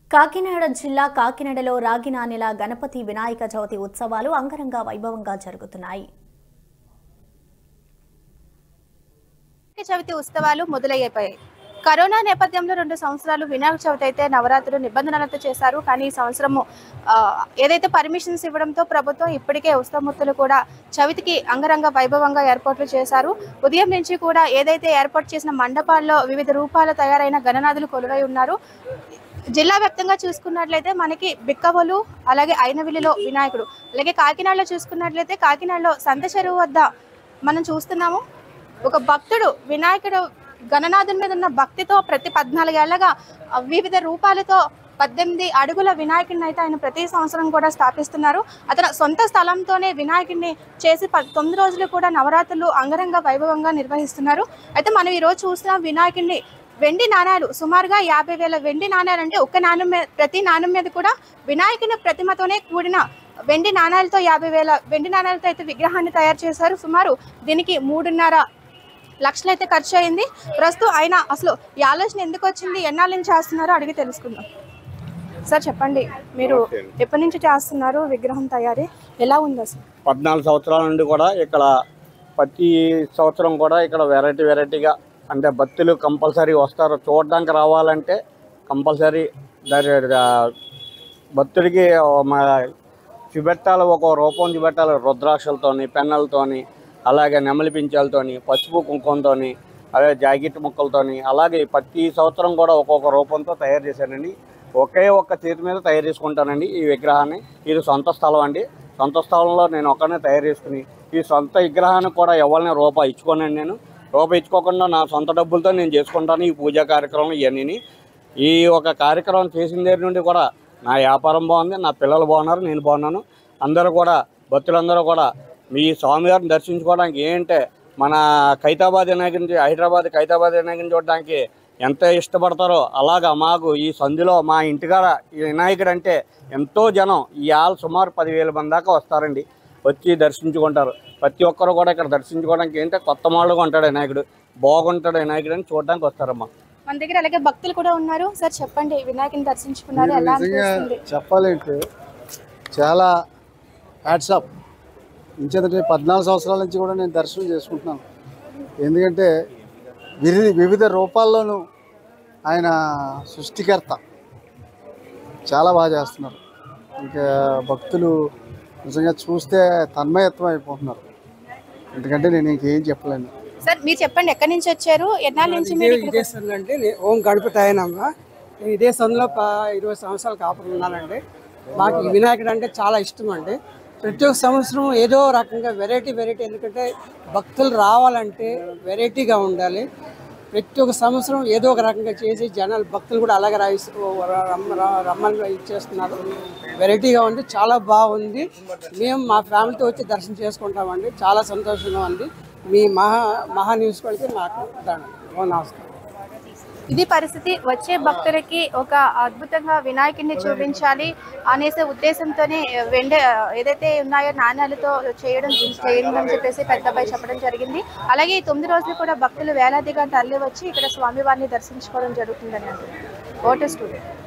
కాకినాడ జిల్లా కాకినాడలో రాగినానెల గణపతి వినాయక చవితి ఉత్సవాలు అంగరంగ వైభవంగా జరుగుతున్నాయి వినాయక చవితి ఉత్సవాలు మొదలయ్యాయి కరోనా నేపథ్యంలో రెండు సంవత్సరాలు వినాయక చవితి అయితే నవరాత్రులు నిబంధనలతో చేశారు కానీ ఈ సంవత్సరము ఆ, ఏదైతే పర్మిషన్స్ ఇవ్వడంతో ప్రభుత్వం ఇప్పటికే ఉత్సవమూర్తులు కూడా చవితికి అంగరంగ వైభవంగా ఏర్పాట్లు చేశారు ఉదయం నుంచి కూడా ఏదైతే ఏర్పాటు చేసిన మండపాల్లో వివిధ రూపాల తయారైన గణనాథులు కొలువై ఉన్నారు జిల్లా వ్యాప్తంగా చూసుకున్నట్లయితే మనకి బిక్కవోలు అలాగే ఐనవిల్లిలో వినాయకుడు అలాగే కాకినాడలో చూసుకున్నట్లయితే కాకినాడలో సంత చెరువు వద్ద మనం చూస్తున్నాము ఒక భక్తుడు వినాయకుడు గణనాథుని మీద ఉన్న భక్తితో ప్రతి పద్నాలుగేళ్లగా ఆ, వివిధ రూపాలతో పద్దెనిమిది అడుగుల వినాయకుడిని అయితే ఆయన ప్రతి సంవత్సరం కూడా స్థాపిస్తున్నారు అతను సొంత స్థలంతోనే వినాయకుడిని చేసి ప- తొమ్మిది రోజులు కూడా నవరాత్రులు అంగరంగ వైభవంగా నిర్వహిస్తున్నారు అయితే మనం ఈ రోజు చూస్తున్నాం వినాయకుడిని వెండి నాణాలు సుమారుగా యాభై వేల వెండి నాణాలు అంటే ఒక్క నాణం మీద ప్రతి నాణం మీద కూడా వినాయకుని ప్రతిమతోనే కూడిన వెండి నాణాలతో యాభై వేల వెండి నాణాలతో అయితే విగ్రహాన్ని తయారు చేశారు సుమారు దీనికి మూడున్నర లక్షలు అయితే ఖర్చు అయింది ప్రస్తుతం ఆయన అసలు ఈ ఆలోచన ఎందుకు వచ్చింది ఎన్నాళ్ళ నుంచి చేస్తున్నారో అడిగి తెలుసుకుందాం సార్ చెప్పండి మీరు ఎప్పటి నుంచి చేస్తున్నారు విగ్రహం తయారీ ఎలా ఉంది అసలు పద్నాలుగు సంవత్సరాల నుండి కూడా ఇక్కడ ప్రతి సంవత్సరం కూడా ఇక్కడ వెరైటీ వెరైటీగా అంటే భక్తులు కంపల్సరీ వస్తారు చూడడానికి రావాలంటే కంపల్సరీ దాని ఆ, భక్తుడికి మా చూపెట్టాలి ఒక రూపం చూపెట్టాలి రుద్రాక్షలతోని పెన్నలతోని అలాగే నెమలి పించాలతోని పసుపు కుంకుమతోని అలాగే జాకెట్ ముక్కలతోని అలాగే ప్రతి సంవత్సరం కూడా ఒక్కొక్క రూపంతో తయారు చేశానండి ఒకే ఒక్క చేతి మీద తయారు చేసుకుంటానండి ఈ విగ్రహాన్ని ఇది సొంత స్థలం అండి సొంత స్థలంలో నేను ఒక్కనే తయారు చేసుకుని ఈ సొంత విగ్రహానికి కూడా ఎవరిని రూపాయి ఇచ్చుకోనండి నేను రూపాయి ఇచ్చుకోకుండా నా సొంత డబ్బులతో నేను చేసుకుంటాను ఈ పూజా కార్యక్రమం ఇవన్నీ ఈ ఒక కార్యక్రమం చేసిన దగ్గర నుండి కూడా నా వ్యాపారం బాగుంది నా పిల్లలు బాగున్నారు నేను బాగున్నాను అందరూ కూడా భక్తులందరూ కూడా మీ స్వామివారిని దర్శించుకోవడానికి ఏంటంటే మన ఖైతాబాద్ వినాయకుని హైదరాబాద్ ఖైతాబాద్ వినాయకుని చూడడానికి ఎంత ఇష్టపడతారో అలాగా మాకు ఈ సంధిలో మా ఇంటికాడ ఈ వినాయకుడు అంటే ఎంతో జనం ఈ ఆల్ సుమారు పదివేల మంది దాకా వస్తారండి వచ్చి దర్శించుకుంటారు ప్రతి ఒక్కరు కూడా ఇక్కడ దర్శించుకోవడానికి ఏంటంటే కొత్త మాడుగా ఉంటాడు వినాయకుడు బాగుంటాడు వినాయకుడు అని చూడడానికి వస్తారమ్మా మన దగ్గర అలాగే భక్తులు కూడా ఉన్నారు సార్ చెప్పండి వినాయకుని దర్శించుకున్నారు ఎలా నిజంగా అనిపిస్తుంది చెప్పాలంటే చాలా హ్యాట్సాప్ ఇంచేతంటే పద్నాలుగు సంవత్సరాల నుంచి కూడా నేను దర్శనం చేసుకుంటున్నాను ఎందుకంటే వివిధ వివిధ రూపాల్లోనూ ఆయన సృష్టికర్త చాలా బాగా చేస్తున్నారు ఇంకా భక్తులు నిజంగా చూస్తే తన్మయత్వం అయిపోతున్నారు ఎందుకంటే నేను ఇంకేం చెప్పలేను సార్ మీరు చెప్పండి ఎక్కడి నుంచి వచ్చారు ఎన్నాళ్ళ నుంచి మీరు ఇదే ఇదే సందులో అండి నేను ఓం గణపతి అయినమ్మ నేను ఇదే సందులో ప- ఇరవై సంవత్సరాలు కాపురం ఉన్నానండి మాకు ఈ వినాయకుడు అంటే చాలా ఇష్టం అండి ప్రతి ఒక్క సంవత్సరం ఏదో రకంగా వెరైటీ వెరైటీ ఎందుకంటే భక్తులు రావాలంటే వెరైటీగా ఉండాలి ప్రతి ఒక్క సంవత్సరం ఏదో ఒక రకంగా చేసి జనాలు భక్తులు కూడా అలాగే రాయిస్తూ రమ్మ ర- రమ్మని ఇచ్చేస్తున్నారు వెరైటీగా ఉంది చాలా బాగుంది మేము మా ఫ్యామిలీతో వచ్చి దర్శనం చేసుకుంటామండి చాలా సంతోషంగా ఉంది మీ మహా మహా న్యూస్ వాళ్ళకి మాకు దండం ఓ నమస్కారం ఇది పరిస్థితి వచ్చే భక్తులకి ఒక అద్భుతంగా వినాయకుడిని చూపించాలి అనేసే ఉద్దేశంతోనే వెండి ఏదైతే ఉన్నాయో నాణ్యాలతో చేయడం చేయడం అని చెప్పేసి పెద్దపై చెప్పడం జరిగింది అలాగే ఈ తొమ్మిది రోజులు కూడా భక్తులు వేలాదిగా తరలి వచ్చి ఇక్కడ స్వామివారిని దర్శించుకోవడం జరుగుతుందని అంటున్నారు ఓటర్ స్టూడెంట్